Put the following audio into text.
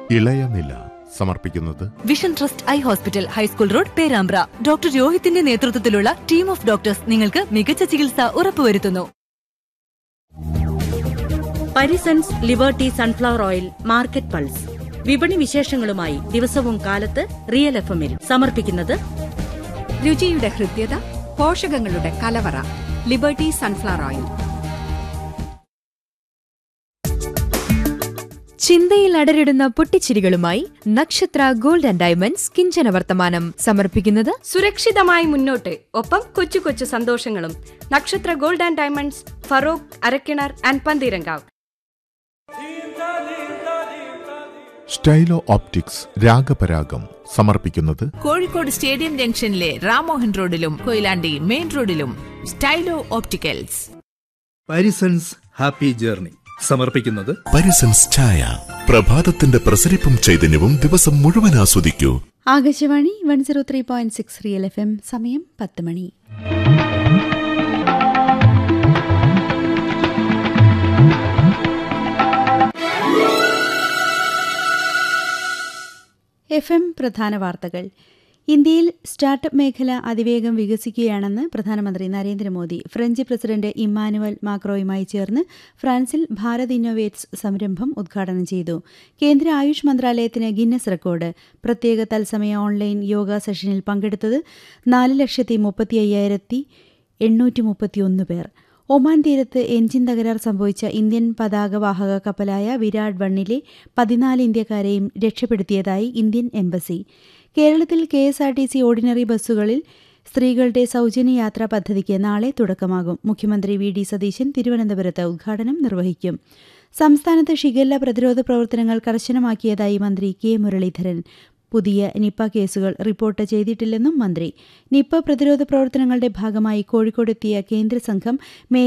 ഇളയനില സമർപ്പിക്കുന്നത് vision trust eye hospital high school road Perambra doctor രോഹിത്തിന്റെ നേതൃത്വത്തിലുള്ള ടീം ഓഫ് ഡോക്ടേഴ്സ് നിങ്ങൾക്ക് മികച്ച ചികിത്സ ഉറപ്പുവരുത്തുന്നു Parisons Liberty sunflower oil market pulse വിപണി വിശേഷങ്ങളുമായി ദിവസവും കാലത്ത് റിയൽ എഫ് എമ്മിൽ സമർപ്പിക്കുന്നത് രുചിയുടെ ഹൃദ്യത പോഷകങ്ങളുടെ കലവറ ലിബർട്ടി സൺഫ്ലവർ ഓയിൽ ചിന്തയിൽ അടരിടുന്ന പൊട്ടിച്ചിരികളുമായി നക്ഷത്ര ഗോൾഡ് ആൻഡ് ഡയമണ്ട്സ് കിഞ്ചന വർത്തമാനം സമർപ്പിക്കുന്നത് സുരക്ഷിതമായി മുന്നോട്ട് ഒപ്പം കൊച്ചു കൊച്ചു സന്തോഷങ്ങളും Nakshatra gold and diamonds Feroke Arakkinar and Pantheerankavu stylo optics Ragaparagam സമർപ്പിക്കുന്നത് കോഴിക്കോട് സ്റ്റേഡിയം ജംഗ്ഷനിലെ റാമോഹൻ റോഡിലും കൊയിലാണ്ടി മെയിൻ റോഡിലും stylo opticals Parisons happy journey സമർപ്പിക്കുന്നത് പരിസൻസ് ചായ പ്രഭാതത്തിന്റെ പ്രസരിപ്പും ചൈതന്യവും ദിവസം മുഴുവൻ ആസ്വദിക്കൂ Akashvani one zero three point six real F M സമയം പത്ത് മണി എഫ് എം പ്രധാന വാർത്തകൾ ഇന്ത്യയിൽ സ്റ്റാർട്ടപ്പ് മേഖല അതിവേഗം വികസിക്കുകയാണെന്ന് പ്രധാനമന്ത്രി നരേന്ദ്രമോദി ഫ്രഞ്ച് പ്രസിഡന്റ് ഇമ്മാനുവൽ മാക്രോയുമായി ചേർന്ന് ഫ്രാൻസിൽ ഭാരത് ഇന്നോവേറ്റ്സ് സംരംഭം ഉദ്ഘാടനം ചെയ്തു കേന്ദ്ര ആയുഷ് മന്ത്രാലയത്തിന് ഗിന്നസ് റെക്കോർഡ് പ്രത്യേക തത്സമയ ഓൺലൈൻ യോഗ സെഷനിൽ പങ്കെടുത്തത് നാല് ലക്ഷത്തി മുപ്പത്തി അയ്യായിരത്തി എണ്ണൂറ്റി മുപ്പത്തിയൊന്ന് പേർ ഒമാൻ തീരത്ത് എഞ്ചിൻ തകരാർ സംഭവിച്ച ഇന്ത്യൻ പതാകവാഹക കപ്പലായ വിരാട് വണ്ണിലെ പതിനാല് ഇന്ത്യക്കാരെയും രക്ഷപ്പെടുത്തിയതായി ഇന്ത്യൻ എംബസി കേരളത്തിൽ K S R T C ordinary ബസ്സുകളിൽ സ്ത്രീകളുടെ സൗജന്യ യാത്രാ പദ്ധതിക്ക് നാളെ തുടക്കമാകും മുഖ്യമന്ത്രി വി ഡി സതീശൻ തിരുവനന്തപുരത്ത് ഉദ്ഘാടനം നിർവഹിക്കും സംസ്ഥാനത്ത് ഷിഗല്ല പ്രതിരോധ പ്രവർത്തനങ്ങൾ കർശനമാക്കിയതായി മന്ത്രി കെ മുരളീധരൻ പുതിയ നിപ്പ കേസുകൾ റിപ്പോർട്ട് ചെയ്തിട്ടില്ലെന്നും മന്ത്രി നിപ്പ പ്രതിരോധ പ്രവർത്തനങ്ങളുടെ ഭാഗമായി കോഴിക്കോടെത്തിയ കേന്ദ്ര സംഘം